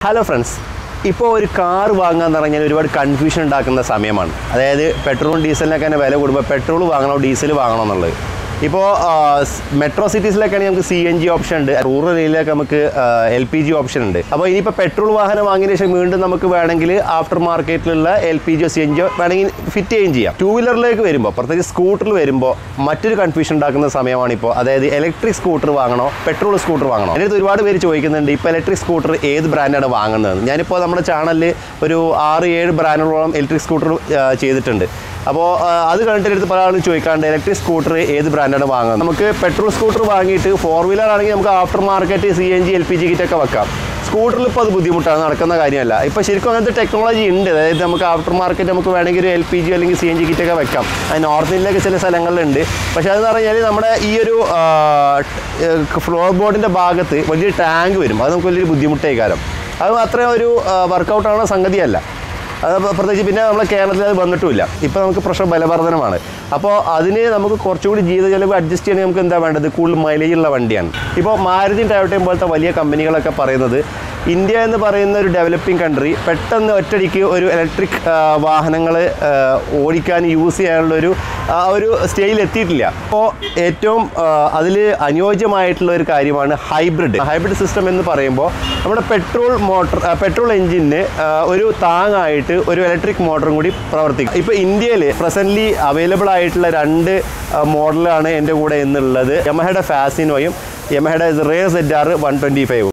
hello friends ഇപ്പോൾ ഒരു car വാങ്ങാന്ന് പറഞ്ഞാൽ ഒരുപാട് കൺഫ്യൂഷൻ ഉണ്ടാക്കുന്ന സമയമാണ് അതായത് പെട്രോളും ഡീസലിനൊക്കെ തന്നെ വില കൂടുമ്പോൾ പെട്രോൾ വാങ്ങണോ ഡീസൽ വാങ്ങണോ എന്നുള്ളത് ഇപ്പോൾ മെട്രോ സിറ്റീസിലൊക്കെയാണെങ്കിൽ നമുക്ക് സി എൻ ജി ഓപ്ഷൻ ഉണ്ട് റൂറൽ ഏരിയയിലൊക്കെ നമുക്ക് എൽ പി ജി ഓപ്ഷൻ ഉണ്ട് അപ്പോൾ ഇനിയിപ്പോൾ പെട്രോൾ വാഹനം വാങ്ങിയതിന് ശേഷം വീണ്ടും നമുക്ക് വേണമെങ്കിൽ ആഫ്റ്റർ മാർക്കറ്റിലുള്ള എൽ പി ജിയോ സി എൻ ജിയോ വേണമെങ്കിൽ ഫിറ്റ് ചെയ്യുകയും ചെയ്യാം ടൂ വീലറിലേക്ക് വരുമ്പോൾ പ്രത്യേകിച്ച് സ്കൂട്ടറിൽ വരുമ്പോൾ മറ്റൊരു കൺഫ്യൂഷൻ ഉണ്ടാക്കുന്ന സമയമാണ് ഇപ്പോൾ അതായത് ഇലക്ട്രിക് സ്കൂട്ടർ വാങ്ങണോ പെട്രോൾ സ്കൂട്ടർ വാങ്ങണോ എൻ്റെ അടുത്ത് ഒരുപാട് പേര് ചോദിക്കുന്നുണ്ട് ഇപ്പോൾ ഇലക്ട്രിക് സ്കൂട്ടർ ഏത് ബ്രാൻഡാണ് വാങ്ങുന്നത് ഞാനിപ്പോൾ നമ്മുടെ ചാനലിൽ ഒരു ആറ് ഏഴ് ബ്രാൻഡുകളോളം ഇലക്ട്രിക് സ്കൂട്ടർ ചെയ്തിട്ടുണ്ട് അപ്പോൾ അത് കണ്ടിട്ട് എടുത്ത് പല ആളും ചോദിക്കാണ്ട് ഇലക്ട്രിക് സ്കൂട്ടർ ഏത് ബ്രാൻഡാണ് വാങ്ങുന്നത് നമുക്ക് പെട്രോൾ സ്കൂട്ടർ വാങ്ങിയിട്ട് ഫോർ വീലർ ആണെങ്കിൽ നമുക്ക് aftermarket C N G L P G കിറ്റൊക്കെ വെക്കാം സ്കൂട്ടറിൽ ഇപ്പോൾ അത് ബുദ്ധിമുട്ടാണ് നടക്കുന്ന കാര്യമല്ല ഇപ്പോൾ ശരിക്കും അങ്ങനത്തെ ടെക്നോളജി ഉണ്ട് അതായത് നമുക്ക് ആഫ്റ്റർ മാർക്കറ്റ് നമുക്ക് വേണമെങ്കിൽ ഒരു എൽ പി ജി അല്ലെങ്കിൽ സി എൻ ജി കിറ്റൊക്കെ വെക്കാം അത് നോർത്ത് ഇന്ത്യയിലൊക്കെ ചില സ്ഥലങ്ങളിലുണ്ട് പക്ഷേ അതെന്ന് പറഞ്ഞാൽ നമ്മുടെ ഈ ഒരു ഫ്ലോർ ബോർഡിൻ്റെ ഭാഗത്ത് വലിയൊരു ടാങ്ക് വരും അത് നമുക്ക് വലിയൊരു ബുദ്ധിമുട്ടായി കാലം അത് അത്രയും ഒരു വർക്കൗട്ടാണ് സംഗതിയല്ല അത് പ്രത്യേകിച്ച് പിന്നെ നമ്മുടെ കേരളത്തിൽ അത് വന്നിട്ടുമില്ല ഇപ്പോൾ നമുക്ക് പ്രഷർ ബലവർദ്ധനമാണ് അപ്പോൾ അതിന് നമുക്ക് കുറച്ചുകൂടി ജീവിത ചെലവ് അഡ്ജസ്റ്റ് ചെയ്യണമെങ്കിൽ നമുക്ക് എന്താ വേണ്ടത് കൂടുതൽ മൈലേജ് ഉള്ള വണ്ടിയാണ് ഇപ്പോൾ മാരുതി ടയോട്ടയും പോലത്തെ വലിയ കമ്പനികളൊക്കെ പറയുന്നത് ഇന്ത്യ എന്ന് പറയുന്ന ഒരു ഡെവലപ്പിംഗ് കൺട്രി പെട്ടെന്ന് ഒറ്റടിക്ക് ഒരു ഇലക്ട്രിക് വാഹനങ്ങൾ ഓടിക്കാൻ യൂസ് ചെയ്യാനുള്ള ഒരു ആ ഒരു സ്റ്റേജിൽ എത്തിയിട്ടില്ല അപ്പോൾ ഏറ്റവും അതിൽ അനുയോജ്യമായിട്ടുള്ള ഒരു കാര്യമാണ് ഹൈബ്രിഡ് ഹൈബ്രിഡ് സിസ്റ്റം എന്ന് പറയുമ്പോൾ നമ്മുടെ പെട്രോൾ മോട്ടർ പെട്രോൾ എഞ്ചിന് ഒരു താങ്ങായിട്ട് ഒരു ഇലക്ട്രിക് മോട്ടറും കൂടി പ്രവർത്തിക്കും ഇപ്പോൾ ഇന്ത്യയിൽ പ്രസൻ്റ്ലി അവൈലബിൾ ആയിട്ടുള്ള രണ്ട് മോഡലാണ് എൻ്റെ കൂടെ എന്നുള്ളത് യമഹയുടെ ഫാസിനോയും യമഹയുടെ Ray Z R one twenty five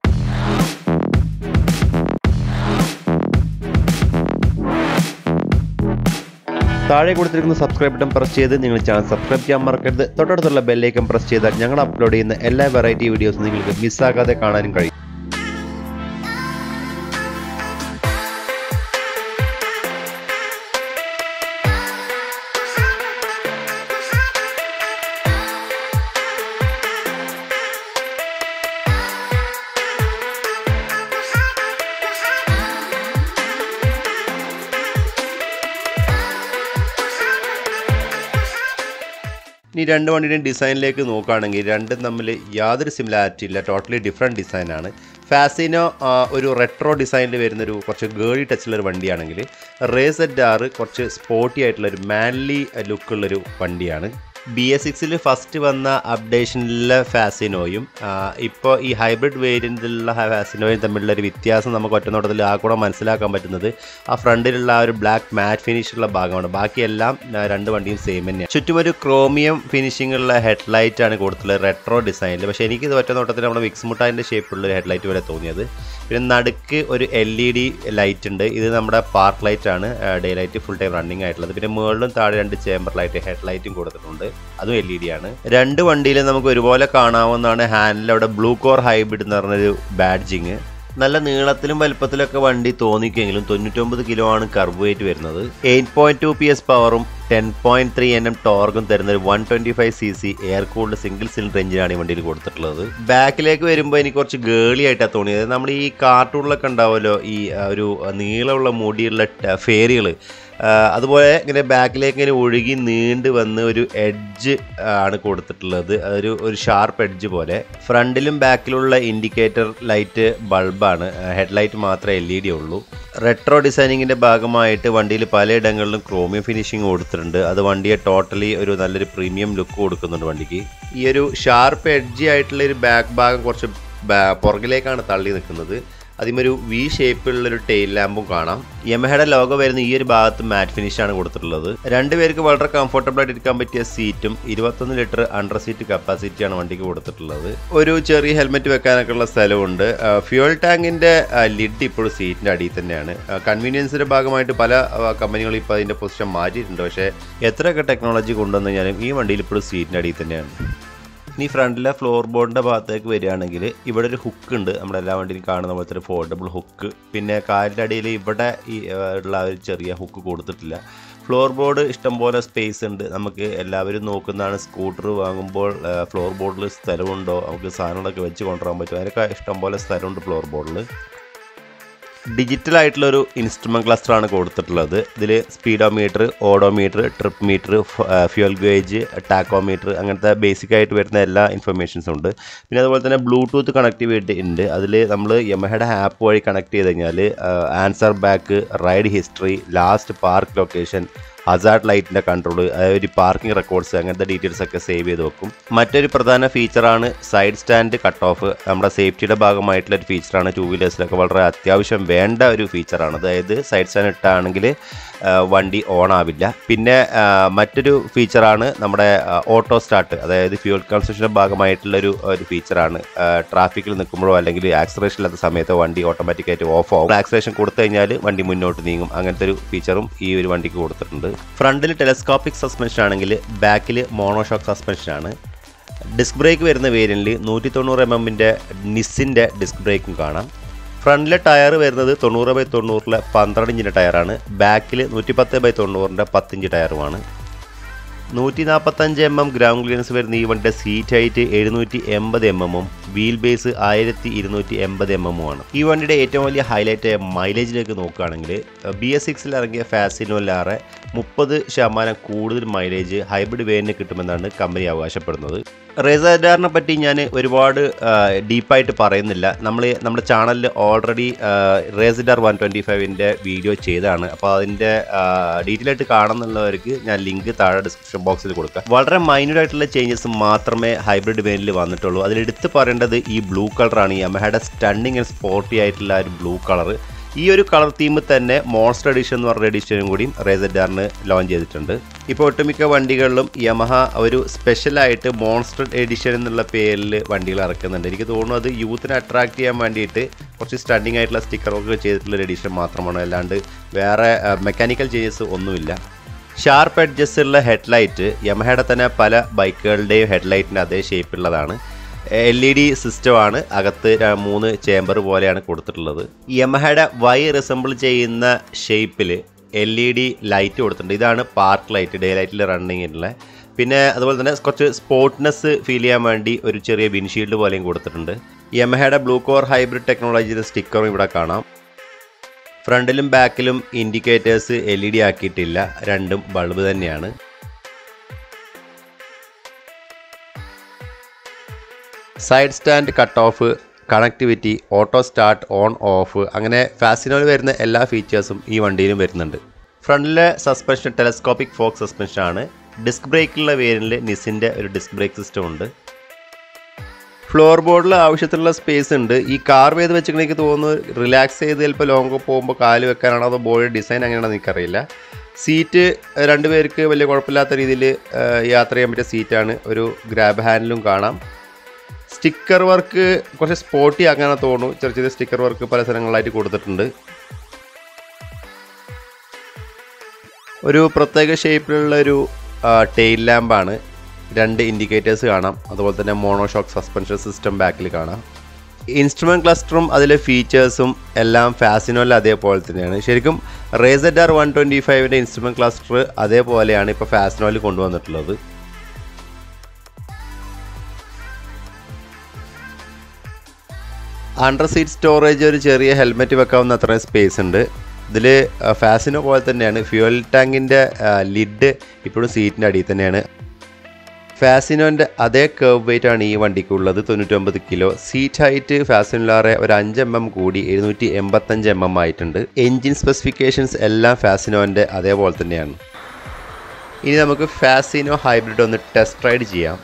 താഴെ കൊടുത്തിരിക്കുന്ന സബ്സ്ക്രൈബ് ബട്ടൺ പ്രസ് ചെയ്ത് നിങ്ങൾ ചാനൽ സബ്സ്ക്രൈബ് ചെയ്യാൻ മറക്കരുത് തൊട്ടടുത്തുള്ള ബെല്ലൈക്കൻ പ്രസ് ചെയ്താൽ ഞങ്ങൾ അപ്ലോഡ് ചെയ്യുന്ന എല്ലാ വെറൈറ്റി വീഡിയോസും നിങ്ങൾക്ക് മിസ്സാകാതെ കാണാനും കഴിയും ഇനി രണ്ട് വണ്ടിയുടെയും ഡിസൈനിലേക്ക് നോക്കുകയാണെങ്കിൽ രണ്ടും തമ്മിൽ യാതൊരു സിമിലാരിറ്റി ഇല്ല ടോട്ടലി ഡിഫറെൻറ്റ് ഡിസൈനാണ് ഫാസിനോ ഒരു റെട്രോ ഡിസൈനിൽ വരുന്നൊരു കുറച്ച് ഗേളി ടച്ചുള്ളൊരു വണ്ടിയാണെങ്കിൽ റേസെഡ് ആറ് കുറച്ച് സ്പോർട്ടി ആയിട്ടുള്ളൊരു മാൻലി ലുക്കുള്ളൊരു വണ്ടിയാണ് ബി എസ് സിക്സിൽ ഫസ്റ്റ് വന്ന അപ്ഡേഷനിലെ ഫാസിനോയും ഇപ്പോൾ ഈ ഹൈബ്രിഡ് വേരിയൻറ്റിലുള്ള ഫാസിനോയും തമ്മിലുള്ള ഒരു വ്യത്യാസം നമുക്ക് ഒറ്റനോട്ടത്തിൽ ആ കൂടെ മനസ്സിലാക്കാൻ പറ്റുന്നത് ആ ഫ്രണ്ടിലുള്ള ആ ഒരു ബ്ലാക്ക് മാറ്റ് ഫിനിഷുള്ള ഭാഗമാണ് ബാക്കിയെല്ലാം രണ്ട് വണ്ടിയും സെയിം തന്നെയാണ് ചുറ്റും ഒരു ക്രോമിയം ഫിനിഷിങ്ങുള്ള ഹെഡ്ലൈറ്റ് ആണ് കൊടുത്തിട്ടുള്ളത് റെട്രോ ഡിസൈനിൽ പക്ഷേ എനിക്കിത് ഒറ്റനോട്ടത്തിൽ നമ്മുടെ വിക്സ് മുട്ടായിൻ്റെ ഷേപ്പുള്ള ഒരു ഹെഡ്ലൈറ്റ് പോലെ തോന്നിയത് പിന്നെ നടുക്ക് ഒരു എൽ ഇ ഡി ലൈറ്റ് ഉണ്ട് ഇത് നമ്മുടെ പാർക്ക് ലൈറ്റ് ആണ് day light full time running ആയിട്ടുള്ളത് പിന്നെ മുകളിലും താഴെ രണ്ട് ചേമ്പർ ലൈറ്റ് ഹെഡ് ലൈറ്റും കൊടുത്തിട്ടുണ്ട് അതും എൽ ഇ ഡി ആണ് രണ്ട് വണ്ടിയിലും നമുക്ക് ഒരുപോലെ കാണാവുന്നതാണ് ഹാൻഡിൽ അവിടെ ബ്ലൂ കോർ ഹൈബ്രിഡ് എന്ന് പറഞ്ഞൊരു ബാഡ്ജിങ് നല്ല നീളത്തിലും വലുപ്പത്തിലൊക്കെ വണ്ടി തോന്നിക്കെങ്കിലും തൊണ്ണൂറ്റൊമ്പത് കിലോ ആണ് കർവ് വെയിറ്റ് വരുന്നത് eight point two P S പവറും ten point three N M ടോർഗും തരുന്ന ഒരു one twenty five C C air cooled single cylinder എഞ്ചിനാണ് ഈ വണ്ടിയിൽ കൊടുത്തിട്ടുള്ളത് ബാക്കിലേക്ക് വരുമ്പോൾ എനിക്ക് കുറച്ച് ഗേളി ആയിട്ടാണ് തോന്നിയത് നമ്മൾ ഈ കാർട്ടൂണിലൊക്കെ ഉണ്ടാവുമല്ലോ ഈ ഒരു നീളമുള്ള മുടിയുള്ള ഫേരികൾ അതുപോലെ ഇങ്ങനെ ബാക്കിലേക്ക് ഇങ്ങനെ ഒഴുകി നീണ്ട് വന്ന് ഒരു എഡ്ജ് ആണ് കൊടുത്തിട്ടുള്ളത് അതൊരു ഒരു ഷാർപ്പ് എഡ്ജ് പോലെ ഫ്രണ്ടിലും ബാക്കിലുള്ള ഇൻഡിക്കേറ്റർ ലൈറ്റ് ബൾബാണ് ഹെഡ്ലൈറ്റ് മാത്രമേ എൽ ഇ ഡി ഉള്ളൂ റെട്രോ ഡിസൈനിങ്ങിൻ്റെ ഭാഗമായിട്ട് വണ്ടിയിൽ പലയിടങ്ങളിലും ക്രോമിയം ഫിനിഷിങ് കൊടുത്തിട്ടുണ്ട് അത് വണ്ടിയെ ടോട്ടലി ഒരു നല്ലൊരു പ്രീമിയം ലുക്ക് കൊടുക്കുന്നുണ്ട് വണ്ടിക്ക് ഈ ഒരു ഷാർപ്പ് എഡ്ജി ആയിട്ടുള്ള ഒരു ബാക്ക് ഭാഗം കുറച്ച് പുറകിലേക്കാണ് തള്ളി നിൽക്കുന്നത് അതിമൊരു വി ഷേപ്പിലുള്ളൊരു ടെയിൽ ലാമ്പും കാണാം യമഹയുടെ ലോഗോ വരുന്ന ഈ ഒരു ഭാഗത്ത് മാറ്റ് ഫിനിഷ് ആണ് കൊടുത്തിട്ടുള്ളത് രണ്ടുപേർക്ക് വളരെ കംഫർട്ടബിൾ ആയിട്ട് ഇരിക്കാൻ പറ്റിയ സീറ്റും ഇരുപത്തൊന്ന് ലിറ്റർ അണ്ടർ സീറ്റ് കപ്പാസിറ്റിയാണ് വണ്ടിക്ക് കൊടുത്തിട്ടുള്ളത് ഒരു ചെറിയ ഹെൽമെറ്റ് വെക്കാനൊക്കെ ഉള്ള സ്ഥലമുണ്ട് ഫ്യൂൽ ടാങ്കിന്റെ ലിഡ് ഇപ്പോഴും സീറ്റിന്റെ അടിയിൽ തന്നെയാണ് കൺവീനിയൻസിന്റെ ഭാഗമായിട്ട് പല കമ്പനികളും ഇപ്പോൾ അതിന്റെ പൊസിഷൻ മാറ്റിയിട്ടുണ്ട് പക്ഷേ എത്രയൊക്കെ ടെക്നോളജി കൊണ്ടുവന്നു കഴിഞ്ഞാലും ഈ വണ്ടിയിൽ ഇപ്പോഴും സീറ്റിന്റെ അടിയിൽ തന്നെയാണ് ഇനി ഫ്രണ്ടിലെ ഫ്ലോർ ബോർഡിൻ്റെ ഭാഗത്തേക്ക് വരികയാണെങ്കിൽ ഇവിടെ ഒരു ഹുക്ക് ഉണ്ട് നമ്മുടെ എല്ലാ വണ്ടിയിലും കാണുന്ന പോലത്തെ ഒരു ഫോൾഡബിൾ ഹുക്ക് പിന്നെ കാലിൻ്റെ അടിയിൽ ഇവിടെ ഈ ഉള്ള ഒരു ചെറിയ ഹുക്ക് കൊടുത്തിട്ടില്ല ഫ്ലോർ ബോർഡ് ഇഷ്ടംപോലെ സ്പേസ് ഉണ്ട് നമുക്ക് എല്ലാവരും നോക്കുന്നതാണ് സ്കൂട്ടർ വാങ്ങുമ്പോൾ ഫ്ലോർ ബോർഡിൽ സ്ഥലമുണ്ടോ നമുക്ക് സാധനങ്ങളൊക്കെ വെച്ച് കൊണ്ടുവരാൻ പറ്റും അതിനൊക്കെ ഇഷ്ടംപോലെ സ്ഥലമുണ്ട് ഫ്ലോർ ബോർഡിൽ ഡിജിറ്റൽ ആയിട്ടുള്ള ഒരു ഇൻസ്ട്രുമെന്റ് ക്ലസ്റ്റർ ആണ് കൊടുത്തിട്ടുള്ളത് ഇതിൽ speedometer odometer trip meter fuel gauge tachometer അങ്ങനത്തെ ബേസിക് ആയിട്ട് വരുന്ന എല്ലാ ഇൻഫർമേഷൻസും ഉണ്ട് പിന്നെ അതുപോലെ തന്നെ ബ്ലൂടൂത്ത് കണക്ടിവിറ്റി ഉണ്ട് അതിൽ നമ്മൾ യമഹയുടെ ആപ്പ് വഴി കണക്ട് ചെയ്ത് കഴിഞ്ഞാൽ answer back ride history last park location hazard ലൈറ്റിൻ്റെ കൺട്രോൾ അതായത് പാർക്കിംഗ് റെക്കോർഡ്സ് അങ്ങനത്തെ ഡീറ്റെയിൽസ് ഒക്കെ സേവ് ചെയ്ത് വെക്കും മറ്റൊരു പ്രധാന ഫീച്ചറാണ് സൈഡ് സ്റ്റാൻഡ് കട്ട് ഓഫ് നമ്മുടെ സേഫ്റ്റിയുടെ ഭാഗമായിട്ടുള്ള ഒരു ഫീച്ചറാണ് ടൂ വീലേഴ്സിലൊക്കെ വളരെ അത്യാവശ്യം വേണ്ട ഒരു ഫീച്ചറാണ് അതായത് സൈഡ് സ്റ്റാൻഡ് ഇട്ടാണെങ്കിൽ വണ്ടി ഓൺ ആവില്ല പിന്നെ ആ, മറ്റൊരു ഫീച്ചറാണ് നമ്മുടെ ഓട്ടോ സ്റ്റാർട്ട് അതായത് ഫ്യൂൽ കൺസപ്ഷൻ്റെ ഭാഗമായിട്ടുള്ള ഒരു ഒരു ഫീച്ചറാണ് ട്രാഫിക്കിൽ നിൽക്കുമ്പോഴോ അല്ലെങ്കിൽ ആക്സറേഷൻ ഇല്ലാത്ത സമയത്തോ വണ്ടി ഓട്ടോമാറ്റിക്കായിട്ട് ഓഫ് ആവും ആക്സറേഷൻ കൊടുത്തു കഴിഞ്ഞാൽ വണ്ടി മുന്നോട്ട് നീങ്ങും അങ്ങനത്തെ ഒരു ഫീച്ചറും ഈ ഒരു വണ്ടിക്ക് കൊടുത്തിട്ടുണ്ട് ഫ്രണ്ടിൽ ടെലസ്കോപ്പിക് സസ്പെൻഷൻ ആണെങ്കിൽ ബാക്കിൽ മോണോഷോക്ക് സസ്പെൻഷൻ ആണ് ഡിസ്ക് ബ്രേക്ക് വരുന്ന വേരിയൻറ്റിൽ നൂറ്റി തൊണ്ണൂറ് എം എമ്മിൻ്റെ നിസ്സിൻ്റെ ഡിസ്ക് ബ്രേക്കും കാണാം ഫ്രണ്ടിലെ ടയർ വരുന്നത് തൊണ്ണൂറ് ബൈ തൊണ്ണൂറിലെ പന്ത്രണ്ട് ഇഞ്ചിൻ്റെ ടയറാണ് ബാക്കിൽ നൂറ്റി പത്ത് ബൈ തൊണ്ണൂറിൻ്റെ പത്തിഞ്ച് ടയറുമാണ് നൂറ്റി നാൽപ്പത്തഞ്ച് എം എം ഗ്രൗണ്ട് ക്ലിയറൻസ് വരുന്ന ഈ വണ്ടിയുടെ സീറ്റ് ഹൈറ്റ് എഴുന്നൂറ്റി എൺപത് എം എമ്മും വീൽ ബേസ് ആയിരത്തി ഇരുന്നൂറ്റി എൺപത് എം എമ്മും ആണ് ഈ വണ്ടിയുടെ ഏറ്റവും വലിയ ഹൈലൈറ്റ് മൈലേജിലേക്ക് നോക്കുകയാണെങ്കിൽ ബി എസ് സിക്സിൽ ഇറങ്ങിയ ഫാസിനോലാറെ മുപ്പത് ശതമാനം കൂടുതൽ മൈലേജ് ഹൈബ്രിഡ് വേരിന് കിട്ടുമെന്നാണ് കമ്പനി അവകാശപ്പെടുന്നത് റേസഡാറിനെ പറ്റി ഞാൻ ഒരുപാട് ഡീപ്പായിട്ട് പറയുന്നില്ല നമ്മൾ നമ്മുടെ ചാനലിൽ ഓൾറെഡി റേസിഡാർ വൺ ട്വൻറ്റി ഫൈവിൻ്റെ വീഡിയോ ചെയ്തതാണ് അപ്പോൾ അതിൻ്റെ ഡീറ്റെയിൽ ആയിട്ട് കാണുന്നുള്ളവർക്ക് ഞാൻ ലിങ്ക് താഴെ ഡിസ്ക്രിപ്ഷൻ ബോക്സിൽ കൊടുക്കാം വളരെ മൈന്യൂട്ട് ആയിട്ടുള്ള ചേഞ്ചസ് മാത്രമേ ഹൈബ്രിഡ് വേനിൽ വന്നിട്ടുള്ളൂ അതിലെടുത്ത് പറയേണ്ടത് ഈ ബ്ലൂ കളറാണ് ഈ യമഹയുടെ സ്റ്റണ്ണിങ് ആൻഡ് സ്പോർട്ടി ആയിട്ടുള്ള ആ ഒരു ബ്ലൂ കളർ ഈ ഒരു കളർ തീം തന്നെ മോൺസ്റ്റർ എഡിഷൻ എന്ന് പറഞ്ഞ എഡിഷനും കൂടി റേസഡാറിന് ലോഞ്ച് ചെയ്തിട്ടുണ്ട് ഇപ്പോൾ ഒട്ടുമിക്ക വണ്ടികളിലും യമഹ ഒരു സ്പെഷ്യലായിട്ട് മോൺസ്റ്റർ എഡിഷൻ എന്നുള്ള പേരിൽ വണ്ടികൾ ഇറക്കുന്നുണ്ട് എനിക്ക് തോന്നുന്നു അത് യൂത്തിനെ അട്രാക്ട് ചെയ്യാൻ വേണ്ടിയിട്ട് കുറച്ച് സ്റ്റണ്ണിങ് ആയിട്ടുള്ള സ്റ്റിക്കർ വർക്ക് ചെയ്തിട്ടുള്ള ഒരു എഡിഷൻ മാത്രമാണ് അല്ലാണ്ട് വേറെ മെക്കാനിക്കൽ ചേഞ്ചസ് ഒന്നുമില്ല ഷാർപ്പ് എഡ്ജസ് ഉള്ള ഹെഡ്ലൈറ്റ് യമഹയുടെ തന്നെ പല ബൈക്കുകളുടെയും ഹെഡ്ലൈറ്റിന് അതേ ഷേപ്പുള്ളതാണ് എൽ ഇ ഡി സിസ്റ്റമാണ് അകത്ത് ര- മൂന്ന് ചേംബർ പോലെയാണ് കൊടുത്തിട്ടുള്ളത് യമഹയുടെ വൈ റിസംബിൾ ചെയ്യുന്ന ഷേപ്പിൽ എൽ ഇ ഡി ലൈറ്റ് കൊടുത്തിട്ടുണ്ട് ഇതാണ് പാർക്ക് ലൈറ്റ് ഡേ ലൈറ്റിൽ റണ്ണിങ്ങിലുള്ള പിന്നെ അതുപോലെ തന്നെ കുറച്ച് സ്പോർട്ട്നെസ് ഫീൽ ചെയ്യാൻ വേണ്ടി ഒരു ചെറിയ വിൻഷീൽഡ് പോലെയും കൊടുത്തിട്ടുണ്ട് യമഹയുടെ ബ്ലൂ കോർ ഹൈബ്രിഡ് ടെക്നോളജിയുടെ സ്റ്റിക്കറും ഇവിടെ കാണാം ഫ്രണ്ടിലും ബാക്കിലും ഇൻഡിക്കേറ്റേഴ്സ് എൽ ഇ ഡി ആക്കിയിട്ടില്ല രണ്ടും ബൾബ് തന്നെയാണ് side stand cut off connectivity auto start on off അങ്ങനെ ഫാസിനോയിൽ വരുന്ന എല്ലാ ഫീച്ചേഴ്സും ഈ വണ്ടിയിലും വരുന്നുണ്ട് ഫ്രണ്ടിലെ സസ്പെൻഷൻ ടെലസ്കോപ്പിക് ഫോക്ക് സസ്പെൻഷൻ ആണ് ഡിസ്ക് ബ്രേക്കിലുള്ള വേരിയൻറ്റിൽ നിസിൻ്റെ ഒരു ഡിസ്ക് ബ്രേക്ക് സിസ്റ്റം ഉണ്ട് ഫ്ലോർ ബോർഡിൽ ആവശ്യത്തിനുള്ള സ്പേസ് ഉണ്ട് ഈ കാർ വേത് വെച്ചിട്ട് എനിക്ക് തോന്നുന്നു റിലാക്സ് ചെയ്ത് ചിലപ്പോൾ ലോങ് പോകുമ്പോൾ കാല് വെക്കാനാണോ അതോ ബോഡി ഡിസൈൻ അങ്ങനെയാണെന്ന് എനിക്കറിയില്ല സീറ്റ് രണ്ടുപേർക്ക് വലിയ കുഴപ്പമില്ലാത്ത രീതിയിൽ യാത്ര ചെയ്യാൻ പറ്റിയ സീറ്റാണ് ഒരു ഗ്രാബ് ഹാൻഡിലും കാണാം സ്റ്റിക്കർ വർക്ക് കുറച്ച് സ്പോട്ടി ആക്കാനാണ് തോന്നുന്നു ചെറിയ ചെറിയ സ്റ്റിക്കർ വർക്ക് പല സ്ഥലങ്ങളിലായിട്ട് കൊടുത്തിട്ടുണ്ട് ഒരു പ്രത്യേക ഷേപ്പിലുള്ള ഒരു ടെയിൽ ലാമ്പാണ് രണ്ട് ഇൻഡിക്കേറ്റേഴ്സ് കാണാം അതുപോലെ തന്നെ മോണോഷോക്ക് സസ്പെൻഷൻ സിസ്റ്റം ബാക്കിൽ കാണാം ഇൻസ്ട്രുമെൻറ്റ് ക്ലസ്റ്ററും അതിലെ ഫീച്ചേഴ്സും എല്ലാം ഫാസിനോയിൽ അതേപോലെ തന്നെയാണ് ശരിക്കും റേസഡ് ആർ വൺ ട്വൻറ്റി ഫൈവിൻ്റെ ഇൻസ്ട്രുമെൻറ്റ് ക്ലസ്റ്റർ അതേപോലെയാണ് ഇപ്പോൾ ഫാസിനോയിൽ കൊണ്ടുവന്നിട്ടുള്ളത് അണ്ടർ സീറ്റ് സ്റ്റോറേജ് ഒരു ചെറിയ ഹെൽമെറ്റ് വെക്കാവുന്ന അത്രയും സ്പേസ് ഉണ്ട് ഇതിൽ ഫാസിനോ പോലെ തന്നെയാണ് ഫ്യൂൽ ടാങ്കിൻ്റെ ലിഡ് ഇപ്പോഴും സീറ്റിൻ്റെ അടിയിൽ തന്നെയാണ് ഫാസിനോൻ്റെ അതേ കർവ് വെയിറ്റ് ആണ് ഈ വണ്ടിക്കുള്ളത് തൊണ്ണൂറ്റൊമ്പത് കിലോ സീറ്റ് ഹൈറ്റ് ഫാസിനോലാറെ ഒരു അഞ്ച് എം എം കൂടി എഴുന്നൂറ്റി എൺപത്തഞ്ച് എം എം ആയിട്ടുണ്ട് എൻജിൻ സ്പെസിഫിക്കേഷൻസ് എല്ലാം ഫാസിനോൻ്റെ അതേപോലെ തന്നെയാണ് ഇനി നമുക്ക് ഫാസിനോ ഹൈബ്രിഡ് ഒന്ന് ടെസ്റ്റ് റൈഡ് ചെയ്യാം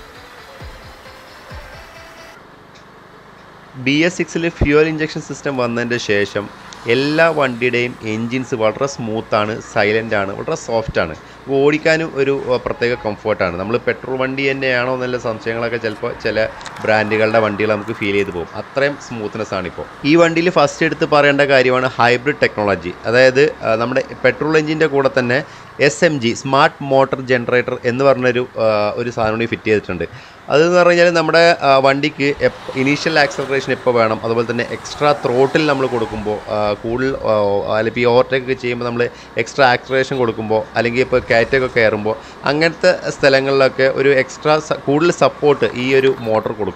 ബി എസ് സിക്സിൽ ഫ്യൂൽ ഇഞ്ചക്ഷൻ സിസ്റ്റം വന്നതിൻ്റെ ശേഷം എല്ലാ വണ്ടിയുടെയും എൻജിൻസ് വളരെ സ്മൂത്താണ് സൈലൻ്റ് ആണ് വളരെ സോഫ്റ്റ് ആണ് അപ്പോൾ ഓടിക്കാനും ഒരു അഹ്, പ്രത്യേക കംഫർട്ടാണ് നമ്മൾ പെട്രോൾ വണ്ടി തന്നെയാണോ എന്നുള്ള സംശയങ്ങളൊക്കെ ചിലപ്പോൾ ചില ബ്രാൻഡുകളുടെ വണ്ടികൾ നമുക്ക് ഫീൽ ചെയ്ത് പോകും അത്രയും സ്മൂത്ത്നെസ് ആണ് ഇപ്പോൾ ഈ വണ്ടിയിൽ ഫസ്റ്റ് എടുത്ത് പറയേണ്ട കാര്യമാണ് ഹൈബ്രിഡ് ടെക്നോളജി അതായത് അഹ്, നമ്മുടെ പെട്രോൾ എഞ്ചിൻ്റെ കൂടെ തന്നെ S M G smart motor generator എന്ന് പറഞ്ഞൊരു ആ, ഒരു സാധനം കൂടി ഫിറ്റ് ചെയ്തിട്ടുണ്ട് അതെന്ന് പറഞ്ഞു കഴിഞ്ഞാൽ നമ്മുടെ ആ, വണ്ടിക്ക് ഇനീഷ്യൽ ആക്സലറേഷൻ എപ്പോൾ വേണം അതുപോലെ തന്നെ എക്സ്ട്രാ ത്രോട്ടിൽ നമ്മൾ കൊടുക്കുമ്പോൾ ആ, കൂടുതൽ ആ, അല്ലെങ്കിൽ ഈ ഓവർടേക്ക് ഒക്കെ ചെയ്യുമ്പോൾ നമ്മൾ എക്സ്ട്രാ ആക്സലറേഷൻ കൊടുക്കുമ്പോൾ അല്ലെങ്കിൽ ഇപ്പോൾ കയറ്റൊക്കെ കയറുമ്പോൾ അങ്ങനത്തെ സ്ഥലങ്ങളിലൊക്കെ ഒരു എക്സ്ട്രാ കൂടുതൽ സപ്പോർട്ട് ഈ ഒരു മോട്ടർ കൊടുക്കും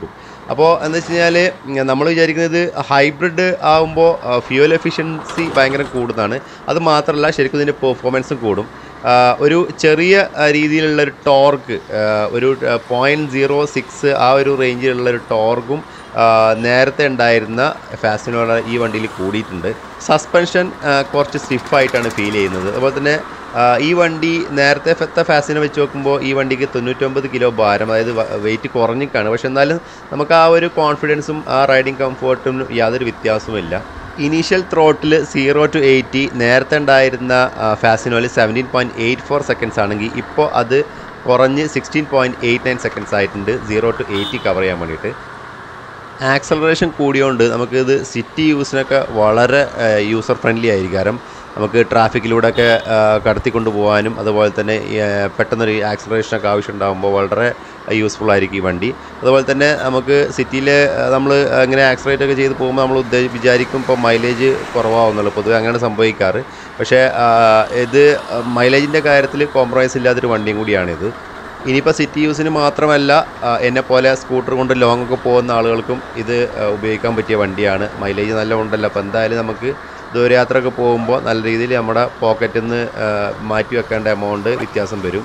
അപ്പോൾ എന്താ വെച്ച് കഴിഞ്ഞാൽ നമ്മൾ വിചാരിക്കുന്നത് ഹൈബ്രിഡ് ആകുമ്പോൾ ഫ്യൂൽ എഫിഷ്യൻസി ഭയങ്കര കൂടുന്നതാണ് അത് മാത്രമല്ല ശരിക്കും ഇതിൻ്റെ പെർഫോമൻസും കൂടും ആ, ഒരു ചെറിയ ആ, രീതിയിലുള്ള ഒരു ടോർക്ക് ഒരു പോയിൻറ്റ് സീറോ സിക്സ് ആ ഒരു റേഞ്ചിലുള്ള ഒരു ടോർക്കും ആ, നേരത്തെ ഉണ്ടായിരുന്ന ഫാസിനോടെ ഈ വണ്ടിയിൽ കൂടിയിട്ടുണ്ട് സസ്പെൻഷൻ ആ, കുറച്ച് സ്റ്റിഫായിട്ടാണ് ഫീൽ ചെയ്യുന്നത് അതുപോലെ തന്നെ ആ, ഈ വണ്ടി നേരത്തെ ഫെത്ത ഫാസിനെ വെച്ച് നോക്കുമ്പോൾ ഈ വണ്ടിക്ക് തൊണ്ണൂറ്റൊമ്പത് കിലോ ഭാരം അതായത് വെയിറ്റ് കുറഞ്ഞിക്കാണ് പക്ഷെ എന്നാലും നമുക്ക് ആ ഒരു കോൺഫിഡൻസും ആ റൈഡിങ് കംഫർട്ടും യാതൊരു വ്യത്യാസവുമില്ല initial throttle zero to eighty നേരത്തെ ഉണ്ടായിരുന്ന ഫാസിനോയിൽ seventeen point eight four seconds ആണെങ്കിൽ ഇപ്പോൾ അത് കുറഞ്ഞ് sixteen point eight nine seconds ആയിട്ടുണ്ട് സീറോ ടു എയ്റ്റി കവർ ചെയ്യാൻ വേണ്ടിയിട്ട് ആക്സലറേഷൻ കൂടിയോണ്ട് നമുക്കിത് സിറ്റി യൂസിനൊക്കെ വളരെ യൂസർ ഫ്രണ്ട്ലി ആയിരിക്കും കാരണം നമുക്ക് ട്രാഫിക്കിലൂടെയൊക്കെ കടത്തിക്കൊണ്ട് പോകാനും അതുപോലെ തന്നെ ഈ, ആ, പെട്ടെന്നൊരു ആക്സലറേഷനൊക്കെ ആവശ്യം ഉണ്ടാകുമ്പോൾ വളരെ യൂസ്ഫുൾ ആയിരിക്കും ഈ വണ്ടി അതുപോലെ തന്നെ നമുക്ക് സിറ്റിയിൽ നമ്മൾ ഇങ്ങനെ ആക്സലേറ്റ് ഒക്കെ ചെയ്ത് പോകുമ്പോൾ നമ്മൾ ഉദ്ദേശ വിചാരിക്കും ഇപ്പോൾ മൈലേജ് കുറവാകുന്നുള്ളൂ പൊതുവെ അങ്ങനെയാണ് സംഭവിക്കാറ് പക്ഷേ ആ, ഇത് മൈലേജിൻ്റെ കാര്യത്തിൽ കോംപ്രമൈസ് ഇല്ലാത്തൊരു വണ്ടിയും കൂടിയാണിത് ഇനിയിപ്പോൾ സിറ്റി യൂസിന് മാത്രമല്ല ആ, എന്നെ പോലെ സ്കൂട്ടർ കൊണ്ട് ലോങ് ഒക്കെ പോകുന്ന ആളുകൾക്കും ഇത് ആ, ഉപയോഗിക്കാൻ പറ്റിയ വണ്ടിയാണ് മൈലേജ് നല്ല ഉണ്ടല്ലോ അപ്പോൾ എന്തായാലും നമുക്ക് ദൂരയാത്രയൊക്കെ പോകുമ്പോൾ നല്ല രീതിയിൽ നമ്മുടെ പോക്കറ്റിൽ നിന്ന് ആ, മാറ്റി വെക്കേണ്ട എമൗണ്ട് വ്യത്യാസം വരും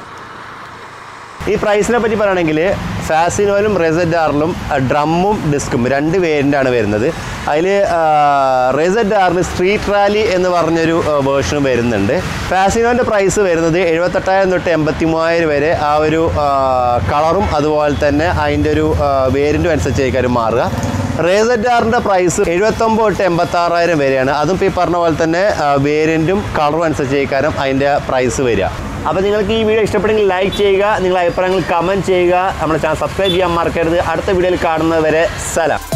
ഈ പ്രൈസിനെ പറ്റി പറയുകയാണെങ്കിൽ ഫാസിനോയിലും റെസഡ് ആറിലും ഡ്രമ്മും ഡിസ്കും രണ്ട് വേരിയൻ്റാണ് വരുന്നത് അതിൽ റെസഡ് ആറിന് സ്ട്രീറ്റ് റാലി എന്ന് പറഞ്ഞൊരു വേർഷനും വരുന്നുണ്ട് ഫാസിനോൻ്റെ പ്രൈസ് വരുന്നത് എഴുപത്തെട്ടായിരം തൊട്ട് എൺപത്തി മൂവായിരം വരെ ആ ഒരു കളറും അതുപോലെ തന്നെ അതിൻ്റെ ഒരു വേരിയൻറ്റും അനുസരിച്ചായിരിക്കും മാറുക റേസഡ് ആറിൻ്റെ പ്രൈസ് എഴുപത്തൊമ്പത് തൊട്ട് എൺപത്താറായിരം വരെയാണ് അതും ഇപ്പോൾ ഈ പറഞ്ഞ പോലെ തന്നെ വേരിയൻറ്റും കളറും അനുസരിച്ചായിരിക്കും അതിൻ്റെ പ്രൈസ് വരിക അപ്പോൾ നിങ്ങൾക്ക് ഈ വീഡിയോ ഇഷ്ടപ്പെട്ടെങ്കിൽ ലൈക്ക് ചെയ്യുക നിങ്ങളുടെ അഭിപ്രായങ്ങൾ കമൻറ്റ് ചെയ്യുക നമ്മുടെ ചാനൽ സബ്സ്ക്രൈബ് ചെയ്യാൻ മറക്കരുത് അടുത്ത വീഡിയോയിൽ കാണുന്നത് വരെ സലാം